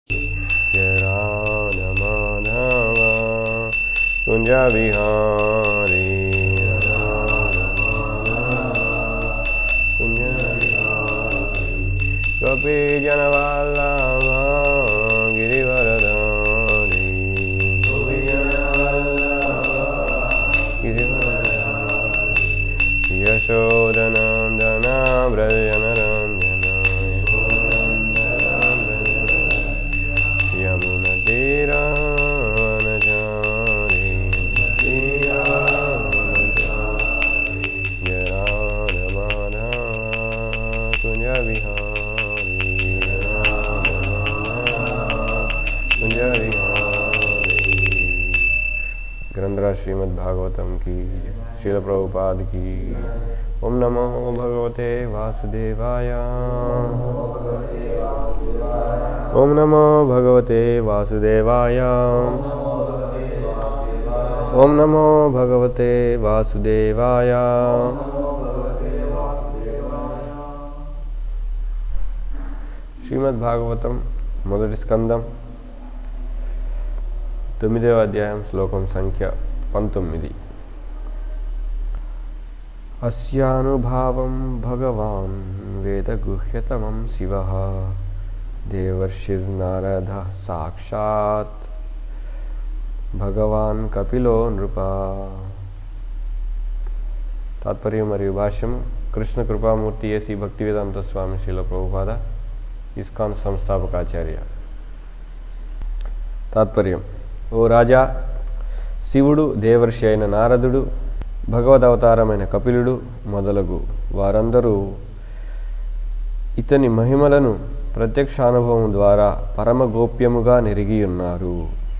जय राधमाधव कुञ्जविहारी कपिजनवल्लभ गिरिवरधारी गिरिवरधारी यशोदनन्दन व्रजनरञ्जन यमुनतीरावनचारी जय राधमाधव कुञ्जविहारी कुञ्जविहारी ग्रंथराज श्रीमद् भागवतम की शिल प्रभुपाद की ओम नमो भगवते वासुदेवाय ओम नमो भगवते वासुदेवाय ओम नमो भगवते वासुदेवाय శ్రీమద్ భాగవతం మొదటి స్కందం తొమ్మిదవ అధ్యాయం శ్లోకం సంఖ్య పంతొమ్మిది అస్యానుభావం భగవాన్ వేదగుహ్యతమం శివ దేవర్షిర్నారద సాక్షాత్ భగవాన్ కపిలో నృప తాత్పర్యం మరియు భాష్యం కృష్ణ కృపామూర్తి ఏసీ భక్తివేదాంత స్వామి శీల ప్రభుపాద ఇస్కాన్ సంస్థాపకాచార్య తాత్పర్యం ఓ రాజా శివుడు దేవర్షి అయిన నారదుడు భగవదవతారమైన కపిలుడు మొదలగు వారందరూ ఇతని మహిమలను ప్రత్యక్షానుభవం ద్వారా పరమగోప్యముగా నెరిగి ఉన్నారు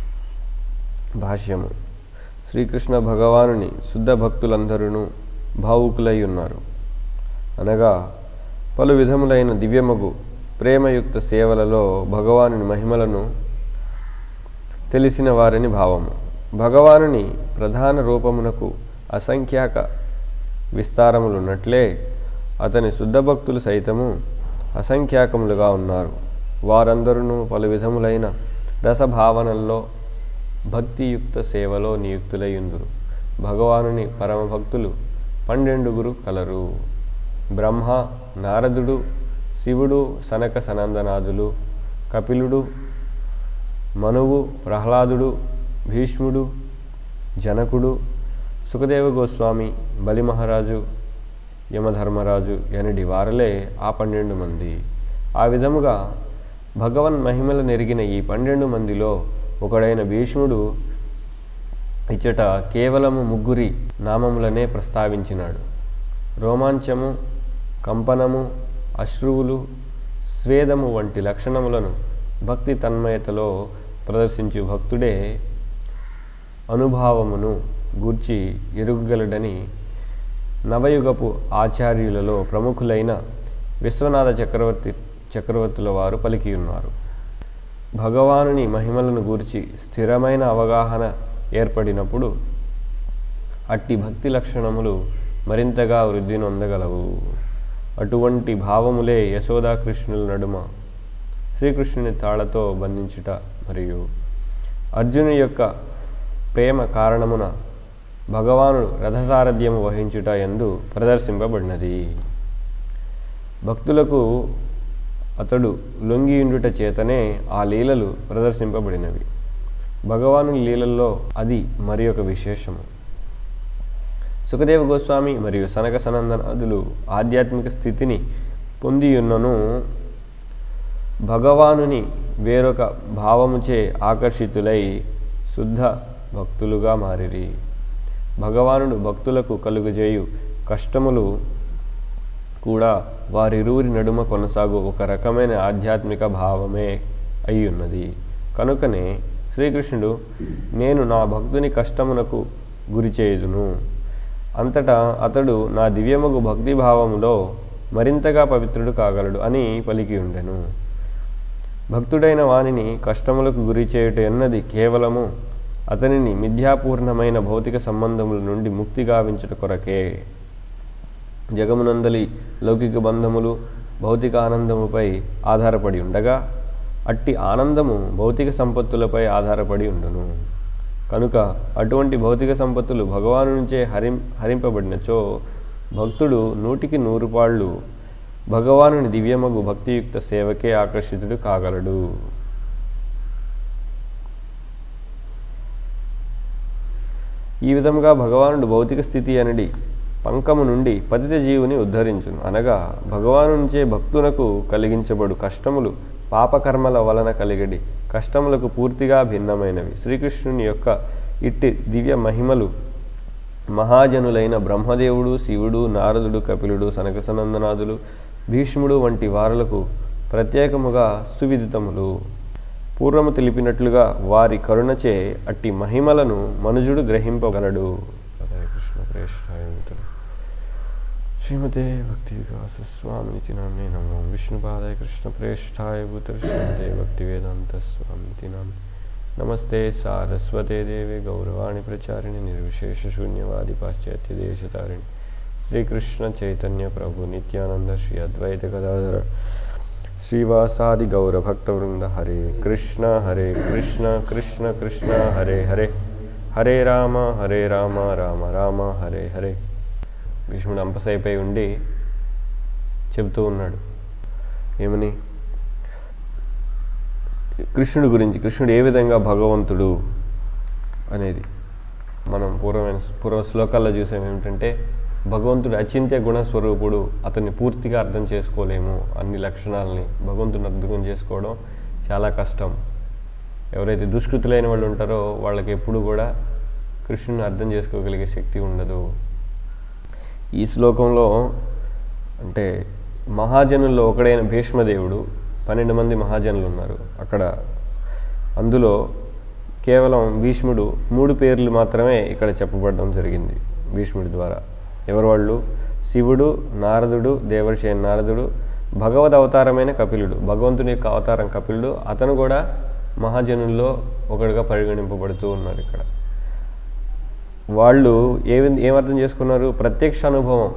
భాష్యము శ్రీకృష్ణ భగవానుని శుద్ధ భక్తులందరూ భావుకులై ఉన్నారు అనగా పలు విధములైన దివ్యమగు ప్రేమయుక్త సేవలలో భగవానుని మహిమలను తెలిసిన వారని భావము భగవానుని ప్రధాన రూపమునకు అసంఖ్యాక విస్తారములున్నట్లే అతని శుద్ధ భక్తులు సైతము అసంఖ్యాకములుగా ఉన్నారు వారందరూ పలు విధములైన రసభావనల్లో భక్తియుక్త సేవలో నియుక్తులయ్యుందురు భగవానుని పరమభక్తులు పన్నెండుగురు కలరు బ్రహ్మ నారదుడు శివుడు సనక సనందనాథులు కపిలుడు మనువు ప్రహ్లాదుడు భీష్ముడు జనకుడు సుఖదేవ గోస్వామి బలిమహారాజు యమధర్మరాజు ఎనడి వారలే ఆ పన్నెండు మంది ఆ విధముగా భగవన్ మహిమల నెరిగిన ఈ పన్నెండు మందిలో ఒకడైన భీష్ముడు ఇచ్చట కేవలము ముగ్గురి నామములనే ప్రస్తావించినాడు రోమాంచము కంపనము అశ్రువులు స్వేదము వంటి లక్షణములను భక్తి తన్మయతలో ప్రదర్శించు భక్తుడే అనుభావమును గూర్చి ఎరుగగలడని నవయుగపు ఆచార్యులలో ప్రముఖులైన విశ్వనాథ చక్రవర్తి చక్రవర్తుల వారు పలికి ఉన్నారు భగవానుని మహిమలను గూర్చి స్థిరమైన అవగాహన ఏర్పడినప్పుడు అట్టి భక్తి లక్షణములు మరింతగా వృద్ధి నొందగలవు అటువంటి భావములే యశోదాకృష్ణుల నడుమ శ్రీకృష్ణుని తాళతో బంధించుట మరియు అర్జును యొక్క ప్రేమ కారణమున భగవానుడు రథసారథ్యము వహించుట ఎందు ప్రదర్శింపబడినది భక్తులకు అతడు లొంగియుండుట చేతనే ఆ లీలలు ప్రదర్శింపబడినవి భగవాను లీలల్లో అది మరి ఒక విశేషము సుఖదేవ గోస్వామి మరియు సనక సనందనాదులు ఆధ్యాత్మిక స్థితిని పొందియున్నను భగవానుని వేరొక భావముచే ఆకర్షితులై శుద్ధ భక్తులుగా మారిరి భగవానుడు భక్తులకు కలుగజేయు కష్టములు కూడా వారిరువురి నడుమ కొనసాగు ఒక రకమైన ఆధ్యాత్మిక భావమే అయ్యున్నది కనుకనే శ్రీకృష్ణుడు నేను నా భక్తుని కష్టమునకు గురి చేయుదును అంతటా అతడు నా దివ్యమగు భక్తి భావములో మరింతగా పవిత్రుడు కాగలడు అని పలికి ఉండెను భక్తుడైన వానిని కష్టములకు గురి చేయుట ఎన్నది కేవలము అతనిని మిథ్యాపూర్ణమైన భౌతిక సంబంధముల నుండి ముక్తి గావించుట కొరకే జగమునందలి లౌకిక బంధములు భౌతిక ఆనందముపై ఆధారపడి ఉండగా అట్టి ఆనందము భౌతిక సంపత్తులపై ఆధారపడి ఉండును కనుక అటువంటి భౌతిక సంపత్తులు భగవాను నుంచే హరిం హరింపబడినచో భక్తుడు నూటికి నూరు పాళ్ళు భగవానుని దివ్యమగు భక్తియుక్త సేవకే ఆకర్షితుడు కాగలడు ఈ విధంగా భగవానుడు భౌతిక స్థితి అనడి పంకము నుండి పతిత జీవుని ఉద్ధరించును అనగా భగవాను నుంచే భక్తునకు కలిగించబడు కష్టములు పాపకర్మల వలన కలిగడి కష్టములకు పూర్తిగా భిన్నమైనవి శ్రీకృష్ణుని యొక్క ఇట్టి దివ్య మహిమలు మహాజనులైన బ్రహ్మదేవుడు శివుడు నారదుడు కపిలుడు సనకసనందనాథులు భీష్ముడు వంటి వారులకు ప్రత్యేకముగా సువిదితములు పూర్వము తెలిపినట్లుగా వారి కరుణచే అట్టి మహిమలను మనుజుడు గ్రహింపగలడు హరే కృష్ణ ప్రేష్ఠాయ మిత్రులు. శ్రీమతే భక్తి వికాస స్వామితి నామే నమో విష్ణుపాదాయ కృష్ణ ప్రేష్ఠాయ భూతర్ శ్రీమతే భక్తి వేదాంత స్వామితి నామే నమస్తే సారస్వతే దేవే గౌరవాణి ప్రచారిణి నిర్విశేష శూన్యవాది పాశ్చాత్య దేశతారిణి శ్రీకృష్ణ చైతన్య ప్రభు నిత్యానంద శ్రీ అద్వైత గదాధర శ్రీవాసాది గౌరభక్తవృంద హరే కృష్ణ హరే కృష్ణ కృష్ణ కృష్ణ హరే హరే హరే రామ హరే రామ రామ రామ హరే హరే భీష్ముడు అంపసైపై ఉండి చెబుతూ ఉన్నాడు ఏమని కృష్ణుడి గురించి కృష్ణుడు ఏ విధంగా భగవంతుడు అనేది మనం పూర్వమైన పూర్వ శ్లోకాల్లో చూసాం ఏమిటంటే భగవంతుడు అచింత్య గుణస్వరూపుడు అతన్ని పూర్తిగా అర్థం చేసుకోలేము అన్ని లక్షణాలని భగవంతుని అర్థం చేసుకోవడం చాలా కష్టం ఎవరైతే దుష్కృతులైన వాళ్ళు ఉంటారో వాళ్ళకి ఎప్పుడు కూడా కృష్ణుని అర్థం చేసుకోగలిగే శక్తి ఉండదు ఈ శ్లోకంలో అంటే మహాజనుల్లో ఒకడైన భీష్మదేవుడు పన్నెండు మంది మహాజనులు ఉన్నారు అక్కడ అందులో కేవలం భీష్ముడు మూడు పేర్లు మాత్రమే ఇక్కడ చెప్పబడడం జరిగింది భీష్ముడి ద్వారా ఎవరు వాళ్ళు శివుడు నారదుడు దేవర్షి అయిన నారదుడు భగవద్ అవతారమైన కపిలుడు భగవంతుని యొక్క అవతారం కపిలుడు అతను కూడా మహాజనుల్లో ఒకడుగా పరిగణింపబడుతూ ఉన్నారు ఇక్కడ వాళ్ళు ఏ ఏమర్థం చేసుకున్నారు ప్రత్యక్ష అనుభవం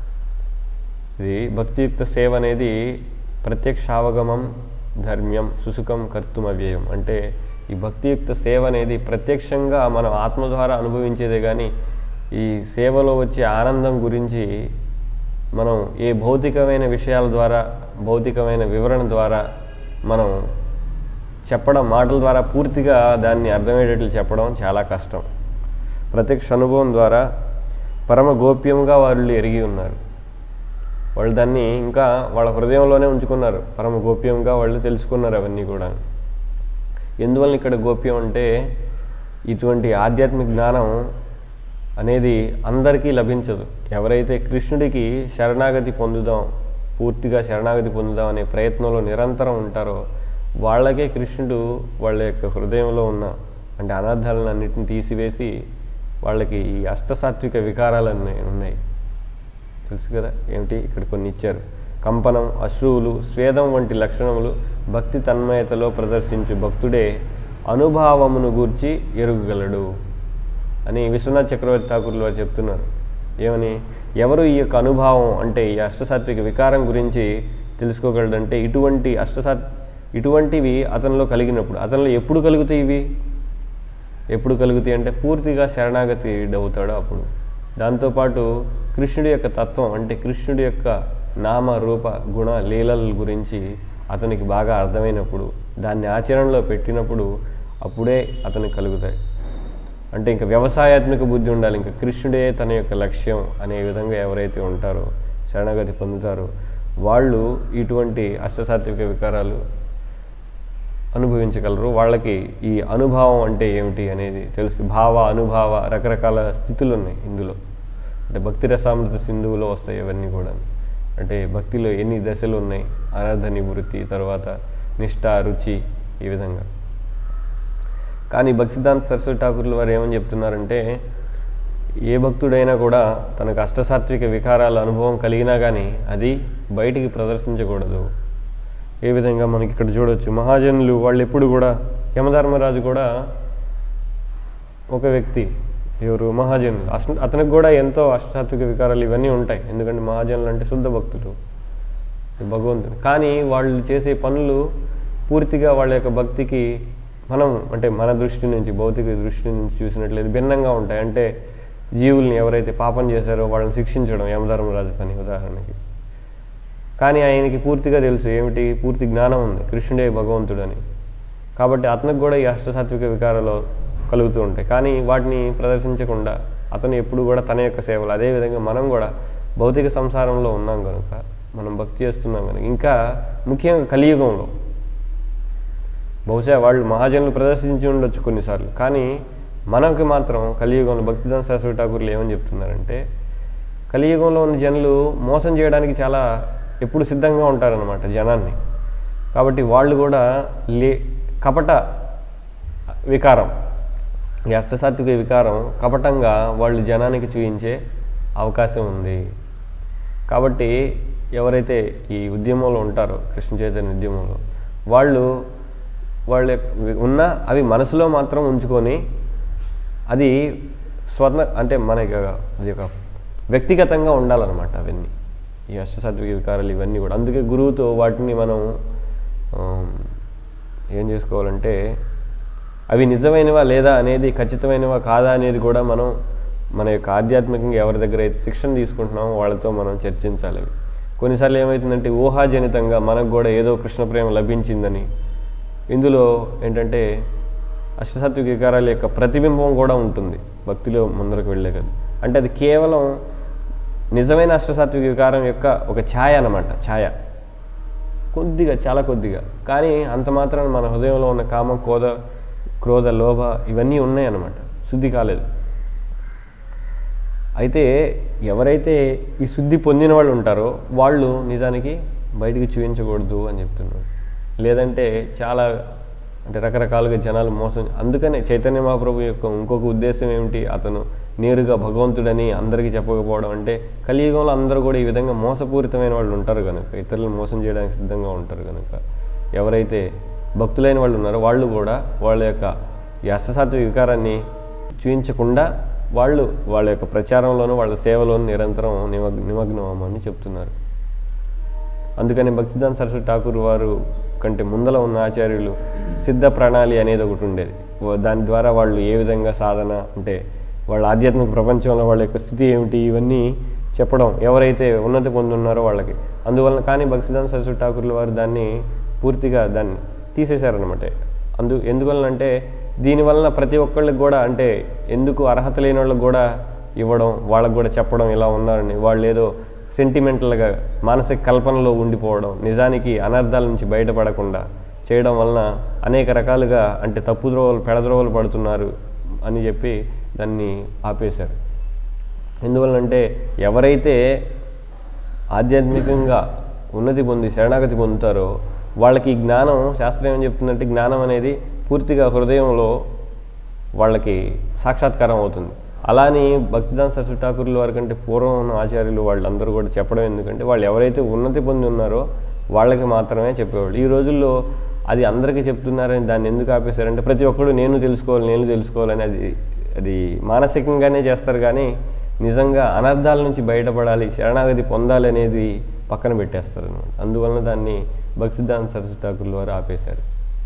ఇది భక్తియుక్త సేవ అనేది ప్రత్యక్షావగమం ధర్మ్యం సుసుఖం కర్తుం అవ్యయం అంటే ఈ భక్తియుక్త సేవ అనేది ప్రత్యక్షంగా మనం ఆత్మ ద్వారా అనుభవించేదే కానీ ఈ సేవలో వచ్చే ఆనందం గురించి మనం ఏ భౌతికమైన విషయాల ద్వారా భౌతికమైన వివరణ ద్వారా మనం చెప్పడం మాటల ద్వారా పూర్తిగా దాన్ని అర్థమయ్యేటట్లు చెప్పడం చాలా కష్టం ప్రత్యక్ష అనుభవం ద్వారా పరమ గోప్యంగా వాళ్ళు ఎరిగి ఉన్నారు వాళ్ళు దాన్ని ఇంకా వాళ్ళ హృదయంలోనే ఉంచుకున్నారు పరమ గోప్యంగా వాళ్ళు తెలుసుకున్నారు అవన్నీ కూడా ఎందువల్ల ఇక్కడ గోప్యం అంటే ఇటువంటి ఆధ్యాత్మిక జ్ఞానం అనేది అందరికీ లభించదు ఎవరైతే కృష్ణుడికి శరణాగతి పొందుదాం పూర్తిగా శరణాగతి పొందుదాం అనే ప్రయత్నంలో నిరంతరం ఉంటారో వాళ్ళకే కృష్ణుడు వాళ్ళ యొక్క హృదయంలో ఉన్న అంటే అనార్థాలను అన్నిటిని తీసివేసి వాళ్ళకి ఈ అష్టసాత్విక వికారాలన్నీ ఉన్నాయి తెలుసు కదా ఏమిటి ఇక్కడ కొన్ని ఇచ్చారు కంపనం అశ్రువులు స్వేదం వంటి లక్షణములు భక్తి తన్మయతలో ప్రదర్శించు భక్తుడే అనుభావమును గూర్చి ఎరుగగలడు అని విశ్వనాథ్ చక్రవర్తి ఠాకూర్లు వారు చెప్తున్నారు ఏమని ఎవరు ఈ యొక్క అనుభావం అంటే ఈ అష్టసాత్విక వికారం గురించి తెలుసుకోగలడంటే ఇటువంటి అష్టసాత్ ఇటువంటివి అతనిలో కలిగినప్పుడు అతనిలో ఎప్పుడు కలుగుతాయి ఇవి ఎప్పుడు కలుగుతాయి అంటే పూర్తిగా శరణాగతి అవుతాడు అప్పుడు దాంతోపాటు కృష్ణుడి యొక్క తత్వం అంటే కృష్ణుడి యొక్క నామ రూప గుణ లీలల గురించి అతనికి బాగా అర్థమైనప్పుడు దాన్ని ఆచరణలో పెట్టినప్పుడు అప్పుడే అతనికి కలుగుతాయి అంటే ఇంకా వ్యవసాయాత్మక బుద్ధి ఉండాలి ఇంకా కృష్ణుడే తన యొక్క లక్ష్యం అనే విధంగా ఎవరైతే ఉంటారో శరణాగతి పొందుతారో వాళ్ళు ఇటువంటి అష్టసాత్విక వికారాలు అనుభవించగలరు వాళ్ళకి ఈ అనుభవం అంటే ఏమిటి అనేది తెలుసు భావ అనుభావ రకరకాల స్థితులు ఉన్నాయి ఇందులో అంటే భక్తి రసామృత సింధువులో వస్తాయి ఇవన్నీ కూడా అంటే భక్తిలో ఎన్ని దశలు ఉన్నాయి ఆరాధన నివృత్తి తర్వాత నిష్ఠ రుచి ఈ విధంగా కానీ భక్తిదాంత సరస్వతి ఠాకూర్లు వారు ఏమని చెప్తున్నారంటే ఏ భక్తుడైనా కూడా తనకు అష్టసాత్విక వికారాల అనుభవం కలిగినా కానీ అది బయటికి ప్రదర్శించకూడదు ఏ విధంగా మనకి ఇక్కడ చూడొచ్చు మహాజనులు వాళ్ళు ఎప్పుడు కూడా యమధర్మరాజు కూడా ఒక వ్యక్తి ఎవరు మహాజనులు అష్ట అతనికి కూడా ఎంతో అష్టాత్విక వికారాలు ఇవన్నీ ఉంటాయి ఎందుకంటే మహాజనులు అంటే శుద్ధ భక్తులు భగవంతుడు కానీ వాళ్ళు చేసే పనులు పూర్తిగా వాళ్ళ యొక్క భక్తికి మనం అంటే మన దృష్టి నుంచి భౌతిక దృష్టి నుంచి చూసినట్లయితే భిన్నంగా ఉంటాయి అంటే జీవుల్ని ఎవరైతే పాపం చేశారో వాళ్ళని శిక్షించడం యమధర్మరాజు పని ఉదాహరణకి కానీ ఆయనకి పూర్తిగా తెలుసు ఏమిటి పూర్తి జ్ఞానం ఉంది కృష్ణుడే భగవంతుడని కాబట్టి అతనికి కూడా ఈ అష్టసాత్విక వికారాలు కలుగుతూ ఉంటాయి కానీ వాటిని ప్రదర్శించకుండా అతను ఎప్పుడు కూడా తన యొక్క సేవలు అదేవిధంగా మనం కూడా భౌతిక సంసారంలో ఉన్నాం కనుక మనం భక్తి చేస్తున్నాం కనుక ఇంకా ముఖ్యంగా కలియుగంలో బహుశా వాళ్ళు మహాజనులు ప్రదర్శించి ఉండొచ్చు కొన్నిసార్లు కానీ మనకి మాత్రం కలియుగంలో భక్తిదాన్ సరస్వతి ఠాకూర్లు ఏమని చెప్తున్నారంటే కలియుగంలో ఉన్న జనులు మోసం చేయడానికి చాలా ఎప్పుడు సిద్ధంగా ఉంటారనమాట జనాన్ని కాబట్టి వాళ్ళు కూడా లే కపట వికారం ఈ అష్టసాత్విక వికారం కపటంగా వాళ్ళు జనానికి చూయించే అవకాశం ఉంది కాబట్టి ఎవరైతే ఈ ఉద్యమంలో ఉంటారో కృష్ణ చైతన్య ఉద్యమంలో వాళ్ళు వాళ్ళ ఉన్న అవి మనసులో మాత్రం ఉంచుకొని అది స్వర్ణ అంటే మనకి అది ఒక వ్యక్తిగతంగా ఉండాలన్నమాట అవన్నీ ఈ అష్టసాత్విక వికారాలు ఇవన్నీ కూడా అందుకే గురువుతో వాటిని మనం ఆ, ఏం చేసుకోవాలంటే అవి నిజమైనవా లేదా అనేది ఖచ్చితమైనవా కాదా అనేది కూడా మనం మన యొక్క ఆధ్యాత్మికంగా ఎవరి దగ్గర అయితే శిక్షణ తీసుకుంటున్నామో వాళ్ళతో మనం చర్చించాలి అవి కొన్నిసార్లు ఏమవుతుందంటే ఊహాజనితంగా మనకు కూడా ఏదో కృష్ణ ప్రేమ లభించిందని ఇందులో ఏంటంటే అష్టసాత్విక వికారాల యొక్క ప్రతిబింబం కూడా ఉంటుంది భక్తిలో ముందరకు వెళ్ళే కదా అంటే అది కేవలం నిజమైన అష్టసాత్విక వికారం యొక్క ఒక ఛాయ అన్నమాట ఛాయ కొద్దిగా చాలా కొద్దిగా కానీ అంత మాత్రం మన హృదయంలో ఉన్న కామ క్రోధ క్రోధ లోభ ఇవన్నీ ఉన్నాయన్నమాట శుద్ధి కాలేదు అయితే ఎవరైతే ఈ శుద్ధి పొందిన వాళ్ళు ఉంటారో వాళ్ళు నిజానికి బయటికి చూపించకూడదు అని చెప్తున్నారు లేదంటే చాలా అంటే రకరకాలుగా జనాలు మోసం అందుకనే చైతన్య మహాప్రభు యొక్క ఇంకొక ఉద్దేశం ఏమిటి అతను నేరుగా భగవంతుడని అందరికీ చెప్పకపోవడం అంటే కలియుగంలో అందరూ కూడా ఈ విధంగా మోసపూరితమైన వాళ్ళు ఉంటారు కనుక ఇతరులను మోసం చేయడానికి సిద్ధంగా ఉంటారు కనుక ఎవరైతే భక్తులైన వాళ్ళు ఉన్నారో వాళ్ళు కూడా వాళ్ళ యొక్క ఈ అష్టసాత్వ వికారాన్ని చూపించకుండా వాళ్ళు వాళ్ళ యొక్క ప్రచారంలోనూ వాళ్ళ సేవలోనూ నిరంతరం నిమగ్ నిమగ్నం అవ్వమని చెప్తున్నారు అందుకని భక్తిదాన్ సరస్వతి ఠాకూర్ వారు కంటే ముందల ఉన్న ఆచార్యులు సిద్ధ ప్రణాళి అనేది ఒకటి ఉండేది ఓ- దాని ద్వారా వాళ్ళు ఏ విధంగా సాధన అంటే వాళ్ళ ఆధ్యాత్మిక ప్రపంచంలో వాళ్ళ యొక్క స్థితి ఏమిటి ఇవన్నీ చెప్పడం ఎవరైతే ఉన్నతి పొందున్నారో వాళ్ళకి అందువలన కానీ భక్తిదాన్ సరస్వతి ఠాకూర్ల వారు దాన్ని పూర్తిగా దాన్ని తీసేశారనమాట అందు ఎందువలనంటే దీనివలన ప్రతి ఒక్కళ్ళకి కూడా అంటే ఎందుకు అర్హత లేని వాళ్ళకి కూడా ఇవ్వడం వాళ్ళకి కూడా చెప్పడం ఇలా ఉన్నారని వాళ్ళు ఏదో సెంటిమెంటల్గా మానసిక కల్పనలో ఉండిపోవడం నిజానికి అనర్థాల నుంచి బయటపడకుండా చేయడం వలన అనేక రకాలుగా అంటే తప్పుద్రోవలు పెడద్రోవలు పడుతున్నారు అని చెప్పి దాన్ని ఆపేశారు ఎందువల్లంటే ఎవరైతే ఆధ్యాత్మికంగా ఉన్నతి పొంది శరణాగతి పొందుతారో వాళ్ళకి ఈ జ్ఞానం శాస్త్రం ఏం చెప్తుందంటే జ్ఞానం అనేది పూర్తిగా హృదయంలో వాళ్ళకి సాక్షాత్కారం అవుతుంది అలాని భక్తిదాన్ సరస్వతి ఠాకూర్ల వారి కంటే పూర్వం ఉన్న ఆచార్యులు వాళ్ళందరూ కూడా చెప్పడం ఎందుకంటే వాళ్ళు ఎవరైతే ఉన్నతి పొంది ఉన్నారో వాళ్ళకి మాత్రమే చెప్పేవాళ్ళు ఈ రోజుల్లో అది అందరికీ చెప్తున్నారని దాన్ని ఎందుకు ఆపేశారంటే ప్రతి ఒక్కడు నేను తెలుసుకోవాలి నేను తెలుసుకోవాలని అది అది మానసికంగానే చేస్తారు కానీ నిజంగా అనర్థాల నుంచి బయటపడాలి శరణాగతి పొందాలి అనేది పక్కన పెట్టేస్తారు అనమాట అందువలన దాన్ని భక్తిదాన్ సరస్వతి ఠాకూర్ల వారు ఆపేశారు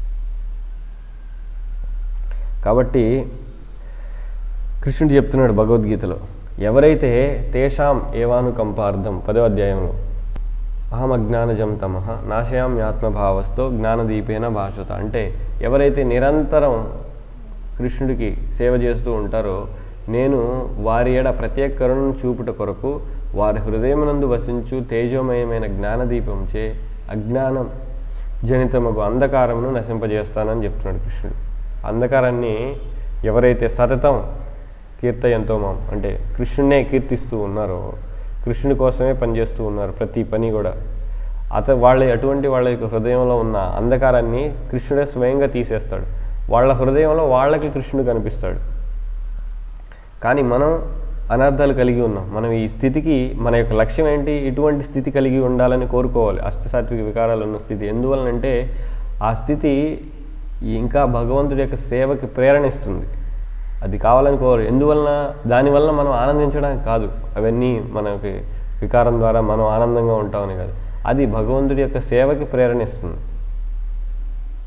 కాబట్టి కృష్ణుడు చెప్తున్నాడు భగవద్గీతలో ఎవరైతే తేషాం ఏవానుకంపార్థం పదో అధ్యాయంలో అహం అజ్ఞానజం తమః నాశయామ్యాత్మభావస్తో జ్ఞానదీపేన భాషత అంటే ఎవరైతే నిరంతరం కృష్ణుడికి సేవ చేస్తూ ఉంటారో నేను వారి ఎడ ప్రత్యేక కరుణను చూపుట కొరకు వారి హృదయమునందు వసించు తేజోమయమైన జ్ఞానదీపంచే అజ్ఞానం జనితమగు అంధకారమును నశింపజేస్తానని చెప్తున్నాడు కృష్ణుడు అంధకారాన్ని ఎవరైతే సతతం కీర్తయంతో మాం అంటే కృష్ణునే కీర్తిస్తూ ఉన్నారో కృష్ణుని కోసమే పనిచేస్తూ ఉన్నారు ప్రతి పని కూడా అత వాళ్ళ అటువంటి వాళ్ళ యొక్క హృదయంలో ఉన్న అంధకారాన్ని కృష్ణుడే స్వయంగా తీసేస్తాడు వాళ్ళ హృదయంలో వాళ్ళకి కృష్ణుడు కనిపిస్తాడు కానీ మనం అనర్థాలు కలిగి ఉన్నాం మనం ఈ స్థితికి మన యొక్క లక్ష్యం ఏంటి ఇటువంటి స్థితి కలిగి ఉండాలని కోరుకోవాలి అష్టసాత్విక వికారాలు ఉన్న స్థితి ఎందువలనంటే ఆ స్థితి ఇంకా భగవంతుడి యొక్క సేవకి ప్రేరణ ఇస్తుంది అది కావాలని కోరు ఎందువలన దానివల్ల మనం ఆనందించడానికి కాదు అవన్నీ మనకి వికారం ద్వారా మనం ఆనందంగా ఉంటామని కాదు అది భగవంతుడి యొక్క సేవకి ప్రేరణ ఇస్తుంది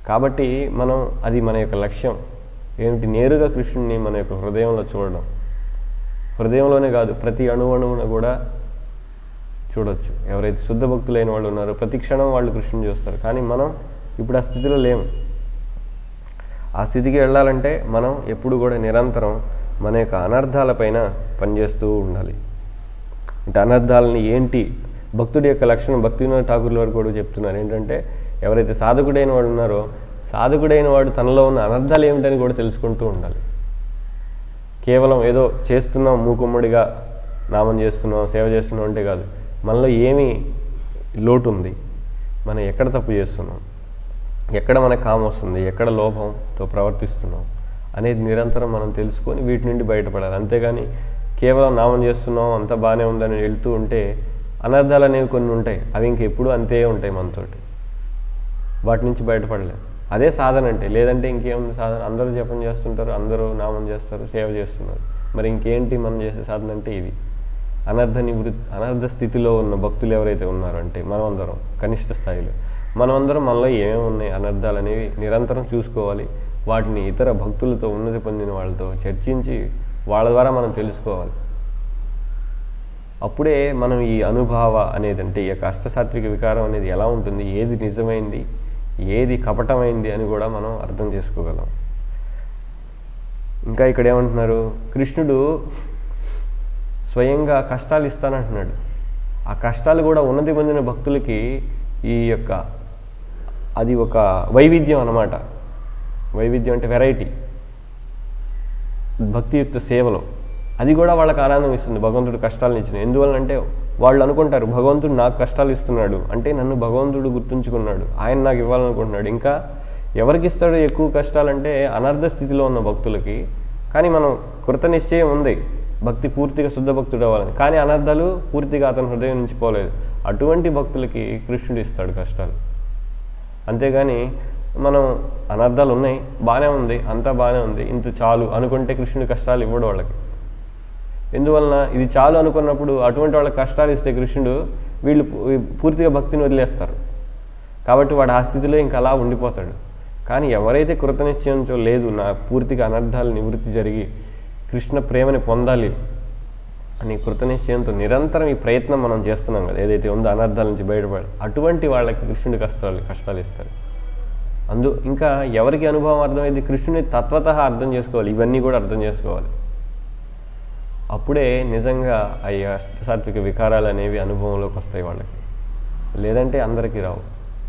కాబట్టి మనం అది మన యొక్క లక్ష్యం ఏమిటి నేరుగా కృష్ణుని మన యొక్క హృదయంలో చూడడం హృదయంలోనే కాదు ప్రతి అణువణువున కూడా చూడొచ్చు ఎవరైతే శుద్ధ భక్తులైన వాళ్ళు ఉన్నారో ప్రతి క్షణం వాళ్ళు కృష్ణుని చూస్తారు కానీ మనం ఇప్పుడు ఆ స్థితిలో లేము ఆ స్థితికి వెళ్ళాలంటే మనం ఎప్పుడు కూడా నిరంతరం మన యొక్క అనర్థాలపైన పనిచేస్తూ ఉండాలి అంటే అనర్థాలని ఏంటి భక్తుడి యొక్క లక్షణం భక్తి వినోద్ ఠాకూర్ల వారు కూడా చెప్తున్నారు ఏంటంటే ఎవరైతే సాధకుడైన వాడు ఉన్నారో సాధకుడైన వాడు తనలో ఉన్న అనర్థాలు ఏమిటని కూడా తెలుసుకుంటూ ఉండాలి కేవలం ఏదో చేస్తున్నాం మూకుమ్మడిగా నామం చేస్తున్నాం సేవ చేస్తున్నాం అంటే కాదు మనలో ఏమి లోటు ఉంది మనం ఎక్కడ తప్పు చేస్తున్నాం ఎక్కడ మనకు కామం వస్తుంది ఎక్కడ లోపంతో ప్రవర్తిస్తున్నాం అనేది నిరంతరం మనం తెలుసుకొని వీటి నుండి బయటపడాలి అంతేగాని కేవలం నామం చేస్తున్నాం అంతా బాగానే ఉందని వెళ్తూ ఉంటే అనర్థాలు అనేవి కొన్ని ఉంటాయి అవి ఇంకెప్పుడు అంతే ఉంటాయి మనతోటి వాటి నుంచి బయటపడలేం అదే సాధన అంటే లేదంటే ఇంకేముంది సాధన అందరూ జపం చేస్తుంటారు అందరూ నామం చేస్తారు సేవ చేస్తున్నారు మరి ఇంకేంటి మనం చేసే సాధన అంటే ఇది అనర్థ నివృత్తి అనర్థ స్థితిలో ఉన్న భక్తులు ఎవరైతే ఉన్నారో అంటే మనమందరం కనిష్ట స్థాయిలో మనమందరం మనలో ఏమేమి ఉన్నాయి అనర్థాలు అనేవి నిరంతరం చూసుకోవాలి వాటిని ఇతర భక్తులతో ఉన్నతి పొందిన వాళ్ళతో చర్చించి వాళ్ళ ద్వారా మనం తెలుసుకోవాలి అప్పుడే మనం ఈ అనుభావ అనేది అంటే ఈ యొక్క అష్టసాత్విక వికారం అనేది ఎలా ఉంటుంది ఏది నిజమైంది ఏది కపటమైంది అని కూడా మనం అర్థం చేసుకోగలం ఇంకా ఇక్కడ ఏమంటున్నారు కృష్ణుడు స్వయంగా కష్టాలు ఇస్తానంటున్నాడు ఆ కష్టాలు కూడా ఉన్నతి పొందిన భక్తులకి ఈ యొక్క అది ఒక వైవిధ్యం అన్నమాట వైవిధ్యం అంటే వెరైటీ భక్తియుక్త సేవలో అది కూడా వాళ్ళకి ఆనందం ఇస్తుంది భగవంతుడు కష్టాలను ఇచ్చిన ఎందువల్లంటే వాళ్ళు అనుకుంటారు భగవంతుడు నాకు కష్టాలు ఇస్తున్నాడు అంటే నన్ను భగవంతుడు గుర్తుంచుకున్నాడు ఆయన నాకు ఇవ్వాలనుకుంటున్నాడు ఇంకా ఎవరికి ఇస్తాడు ఎక్కువ కష్టాలంటే అనర్థ స్థితిలో ఉన్న భక్తులకి కానీ మనం కృత నిశ్చయం ఉంది భక్తి పూర్తిగా శుద్ధ భక్తుడు అవ్వాలని కానీ అనర్థాలు పూర్తిగా అతని హృదయం నుంచి పోలేదు అటువంటి భక్తులకి కృష్ణుడు ఇస్తాడు కష్టాలు అంతేగాని మనం అనర్థాలు ఉన్నాయి బాగానే ఉంది అంతా బాగానే ఉంది ఇంత చాలు అనుకుంటే కృష్ణుడి కష్టాలు ఇవ్వడు వాళ్ళకి ఎందువలన ఇది చాలు అనుకున్నప్పుడు అటువంటి వాళ్ళకి కష్టాలు ఇస్తే కృష్ణుడు వీళ్ళు పూ- పూర్తిగా భక్తిని వదిలేస్తారు కాబట్టి వాడు ఆ స్థితిలో ఇంకా అలా ఉండిపోతాడు కానీ ఎవరైతే కృతనిశ్చయంతో లేదు నా పూర్తిగా అనర్థాలు నివృత్తి జరిగి కృష్ణ ప్రేమని పొందాలి అని కృతనిశ్చయంతో నిరంతరం ఈ ప్రయత్నం మనం చేస్తున్నాం కదా ఏదైతే ఉందో అనర్థాల నుంచి బయటపడాలి అటువంటి వాళ్ళకి కృష్ణుడి కష్టాలు కష్టాలు ఇస్తారు అందు ఇంకా ఎవరికి అనుభవం అర్థమైంది కృష్ణుని తత్వత అర్థం చేసుకోవాలి ఇవన్నీ కూడా అర్థం చేసుకోవాలి అప్పుడే నిజంగా ఆ ఈ అష్టసాత్విక వికారాలు అనేవి అనుభవంలోకి వస్తాయి వాళ్ళకి లేదంటే అందరికీ రావు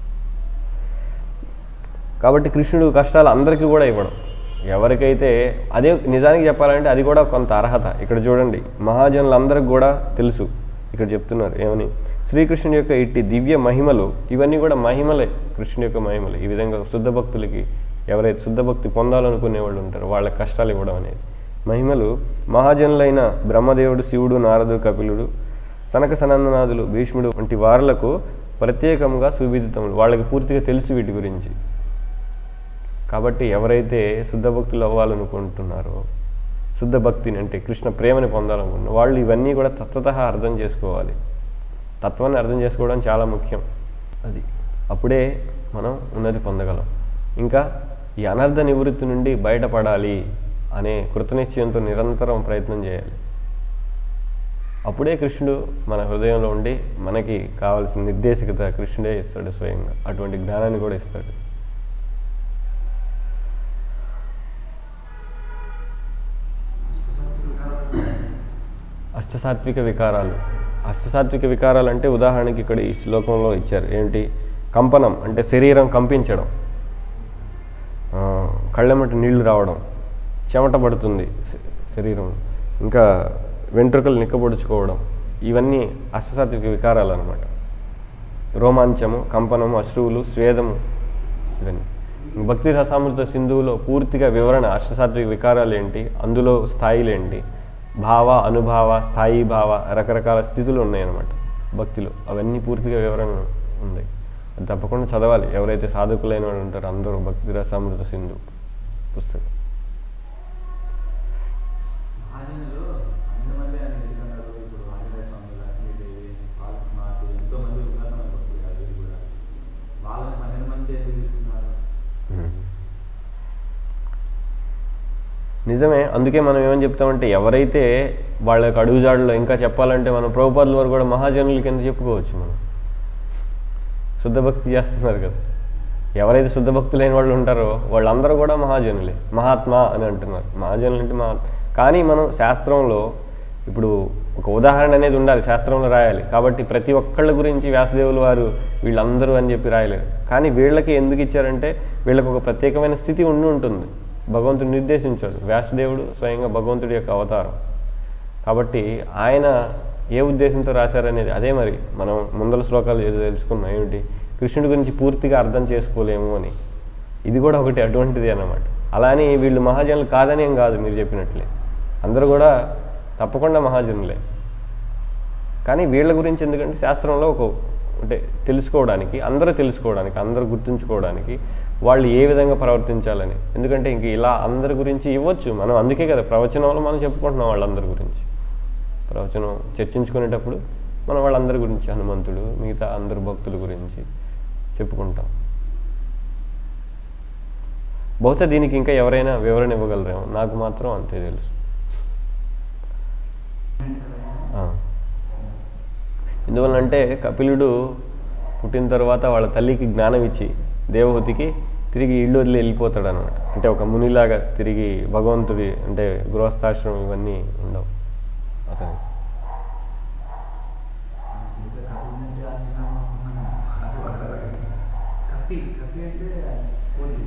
కాబట్టి కృష్ణుడు కష్టాలు అందరికీ కూడా ఇవ్వడం ఎవరికైతే అదే నిజానికి చెప్పాలంటే అది కూడా కొంత అర్హత ఇక్కడ చూడండి మహాజనులందరికి కూడా తెలుసు ఇక్కడ చెప్తున్నారు ఏమని శ్రీకృష్ణుని యొక్క ఇట్టి దివ్య మహిమలు ఇవన్నీ కూడా మహిమలే కృష్ణుని యొక్క మహిమలు ఈ విధంగా శుద్ధ భక్తులకి ఎవరైతే శుద్ధ భక్తి పొందాలనుకునే వాళ్ళు ఉంటారో వాళ్ళ కష్టాలు ఇవ్వడం అనేది మహిమలు మహాజనులైన బ్రహ్మదేవుడు శివుడు నారదుడు కపిలుడు సనక సనందనాథులు భీష్ముడు వంటి వారులకు ప్రత్యేకంగా సువిదితములు వాళ్ళకి పూర్తిగా తెలుసు వీటి గురించి కాబట్టి ఎవరైతే శుద్ధ భక్తులు అవ్వాలనుకుంటున్నారో శుద్ధ భక్తిని అంటే కృష్ణ ప్రేమని పొందాలనుకుంటున్నారు వాళ్ళు ఇవన్నీ కూడా తత్వత అర్థం చేసుకోవాలి తత్వాన్ని అర్థం చేసుకోవడం చాలా ముఖ్యం అది అప్పుడే మనం ఉన్నతి పొందగలం ఇంకా ఈ అనర్థ నివృత్తి నుండి బయటపడాలి అనే కృతనిశ్చయంతో నిరంతరం ప్రయత్నం చేయాలి అప్పుడే కృష్ణుడు మన హృదయంలో ఉండి మనకి కావాల్సిన నిర్దేశకత కృష్ణుడే ఇస్తాడు స్వయంగా అటువంటి జ్ఞానాన్ని కూడా ఇస్తాడు అష్టసాత్విక వికారాలు అష్టసాత్విక వికారాలు అంటే ఉదాహరణకి ఇక్కడ ఈ శ్లోకంలో ఇచ్చారు ఏంటి కంపనం అంటే శరీరం కంపించడం ఆ, కళ్ళెమ్మటి నీళ్లు రావడం చెమట పడుతుంది శ- శరీరం ఇంకా వెంట్రుకలు నిక్కబొడుచుకోవడం ఇవన్నీ అష్టసాత్విక వికారాలు అనమాట రోమాంచము కంపనము అశ్రువులు స్వేదము ఇవన్నీ భక్తి రసామృత సింధువులో పూర్తిగా వివరణ అష్టసాత్విక వికారాలు ఏంటి అందులో స్థాయిలు ఏంటి భావ అనుభావ స్థాయి భావ రకరకాల స్థితులు ఉన్నాయన్నమాట భక్తిలో అవన్నీ పూర్తిగా వివరణ ఉంది అది తప్పకుండా చదవాలి ఎవరైతే సాధకులైన వాళ్ళు ఉంటారో అందరూ భక్తి రసామృత సింధు పుస్తకం మహాజనులు అంతమంది ఆయన ఎదుగుతున్నారు ఇప్పుడు ఆంజనేయ స్వామి లక్ష్మీదేవి పాలక మహర్షి ఎంతో మంది ఉన్నతమైన భక్తులు కాదు వీళ్ళు కూడా వాళ్ళని పన్నెండు మంది ఎందుకు తీసుకున్నారు నిజమే అందుకే మనం ఏమని చెప్తామంటే ఎవరైతే వాళ్ళకి అడుగుజాడులో ఇంకా చెప్పాలంటే మనం ప్రభుపాదుల వారు కూడా మహాజనుల కింద చెప్పుకోవచ్చు మనం శుద్ధ భక్తి చేస్తున్నారు కదా ఎవరైతే శుద్ధ భక్తులైన వాళ్ళు ఉంటారో వాళ్ళందరూ కూడా మహాజనులే మహాత్మా అని అంటున్నారు మహాజనులు అంటే మహా కానీ మనం శాస్త్రంలో ఇప్పుడు ఒక ఉదాహరణ అనేది ఉండాలి శాస్త్రంలో రాయాలి కాబట్టి ప్రతి ఒక్కళ్ళ గురించి వ్యాసదేవులు వారు వీళ్ళందరూ అని చెప్పి రాయలేరు కానీ వీళ్ళకి ఎందుకు ఇచ్చారంటే వీళ్ళకి ఒక ప్రత్యేకమైన స్థితి ఉండి ఉంటుంది భగవంతుడు నిర్దేశించాడు వ్యాసదేవుడు స్వయంగా భగవంతుడి యొక్క అవతారం కాబట్టి ఆయన ఏ ఉద్దేశంతో రాశారనేది అదే మరి మనం ముందల శ్లోకాలు ఏదో తెలుసుకున్నాం ఏమిటి కృష్ణుడి గురించి పూర్తిగా అర్థం చేసుకోలేము అని ఇది కూడా ఒకటి అటువంటిది అన్నమాట అలా అని వీళ్ళు మహాజనులు కాదని ఏం కాదు మీరు చెప్పినట్లే అందరూ కూడా తప్పకుండా మహాజనులే కానీ వీళ్ళ గురించి ఎందుకంటే శాస్త్రంలో ఒక అంటే తెలుసుకోవడానికి అందరూ తెలుసుకోవడానికి అందరూ గుర్తుంచుకోవడానికి వాళ్ళు ఏ విధంగా ప్రవర్తించాలని ఎందుకంటే ఇంక ఇలా అందరి గురించి ఇవ్వచ్చు మనం అందుకే కదా ప్రవచనంలో మనం చెప్పుకుంటున్నాం వాళ్ళందరి గురించి ప్రవచనం చర్చించుకునేటప్పుడు మనం వాళ్ళందరి గురించి హనుమంతుడు మిగతా అందరు భక్తుల గురించి చెప్పుకుంటాం బహుశా దీనికి ఇంకా ఎవరైనా వివరణ ఇవ్వగలరేమో నాకు మాత్రం అంతే తెలుసు ఆ. ఎందువల్లంటే కపిలుడు పుట్టిన తర్వాత వాళ్ళ తల్లికి జ్ఞానం ఇచ్చి దేవహూతికి తిరిగి ఇల్లు వదిలి వెళ్ళిపోతాడు అనమాట అంటే ఒక మునిలాగా తిరిగి భగవంతుడి అంటే గృహస్థాశ్రమం ఇవన్నీ ఉండవు అతని ఇంకా కపి అంటే అన్ని సామాన్లు అది పడతారు కదా. కపి కపి అంటే కోడి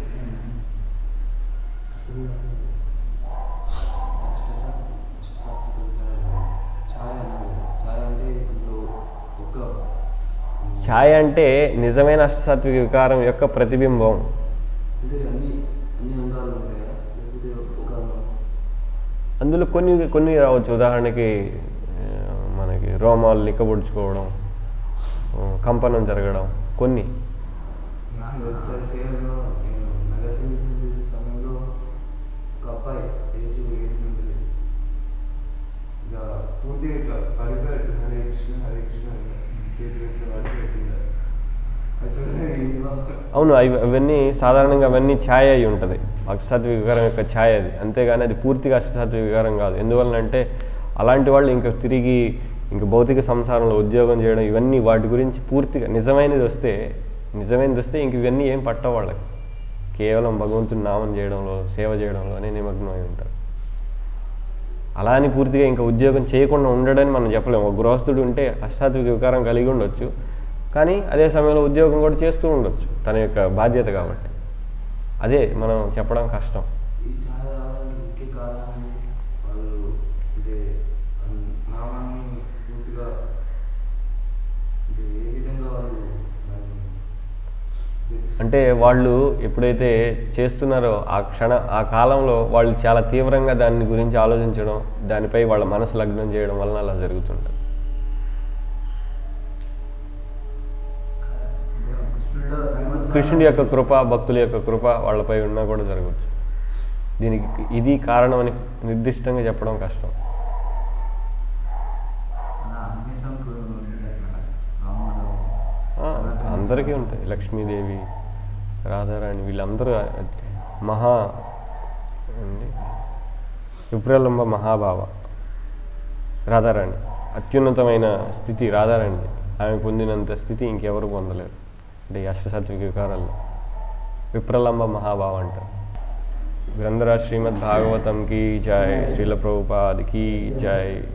ఛాయ్ అన్నారు ఛాయ్ అంటే ఇందులో ఒక ఛాయ అంటే నిజమైన అష్టసాత్విక వికారం యొక్క ప్రతిబింబం అంటే అన్ని అన్ని అంగాలు ఉంటాయా లేకపోతే ఒక అంగం అందులో కొన్ని కొన్ని రావచ్చు ఉదాహరణకి ఆ, మనకి రోమాలు నిక్కబొడుచుకోవడం ఆ, కంపనం జరగడం కొన్ని నాకు ఒకసారి సేవలో నేను నగరసేవ చేసే సమయంలో ఒక అబ్బాయి ఏజ్ ఎయిట్ ఉంటుంది ఇక పూర్తిగా ఇట్లా పడిపోయాడు హరే కృష్ణ హరే కృష్ణ అని చేతులు ఇట్లా పడిపోయింది అది చూడలే అవును అవి అవన్నీ సాధారణంగా అవన్నీ ఛాయ అయి ఉంటుంది అష్టసాత్విక వికారం యొక్క ఛాయ అది అంతేగాని అది పూర్తిగా అష్టసాత్విక వికారం కాదు ఎందువలనంటే అలాంటి వాళ్ళు ఇంకా తిరిగి ఇంకా భౌతిక సంసారంలో ఉద్యోగం చేయడం ఇవన్నీ వాటి గురించి పూర్తిగా నిజమైనది వస్తే నిజమైనది వస్తే ఇంక ఇవన్నీ ఏం పట్టవు వాళ్ళకి కేవలం భగవంతుని నామం చేయడంలో సేవ చేయడంలోనే నిమగ్నం అయి ఉంటారు అలా అని పూర్తిగా ఇంకా ఉద్యోగం చేయకుండా ఉండడని మనం చెప్పలేము ఒక గృహస్థుడు ఉంటే అష్టాత్విక వికారం కలిగి ఉండొచ్చు కానీ అదే సమయంలో ఉద్యోగం కూడా చేస్తూ ఉండొచ్చు తన యొక్క బాధ్యత కాబట్టి అదే మనం చెప్పడం కష్టం ఈ ఛాయ రావడానికి ముఖ్య కారణం వాళ్ళు అంటే అన్- నామాన్ని పూర్తిగా అంటే ఏ విధంగా వాళ్ళు దాన్ని తెలుసు- అంటే వాళ్ళు ఎప్పుడైతే చేస్తున్నారో ఆ క్షణ ఆ కాలంలో వాళ్ళు చాలా తీవ్రంగా దాని గురించి ఆలోచించడం దానిపై వాళ్ళ మనసు లగ్నం చేయడం వలన అలా జరుగుతుంటుంది కృష్ణుడిలో భగవత్ కృష్ణుడి యొక్క కృప భక్తుల యొక్క కృప వాళ్ళపై ఉన్నా కూడా జరగవచ్చు దీనికి ఇది కారణం అని నిర్దిష్టంగా చెప్పడం కష్టం అలా అన్ని సంకులు ఉంటుంది అట్లా రాముడు ఆ, అందరికీ ఉంటాయి లక్ష్మీదేవి రాధారాణి వీళ్ళందరూ మహా అండి విప్రలంబ మహాభావ రాధారాణి అత్యున్నతమైన స్థితి రాధారాణిది ఆమె పొందినంత స్థితి ఇంకెవరు పొందలేరు అంటే ఈ అష్టసాత్విక వికారాల్లో విప్రలంబ మహాభావ అంటారు గ్రంథరాజ్ శ్రీమద్ భాగవతం కి జై శ్రీల ప్రభుపాద్ కి జై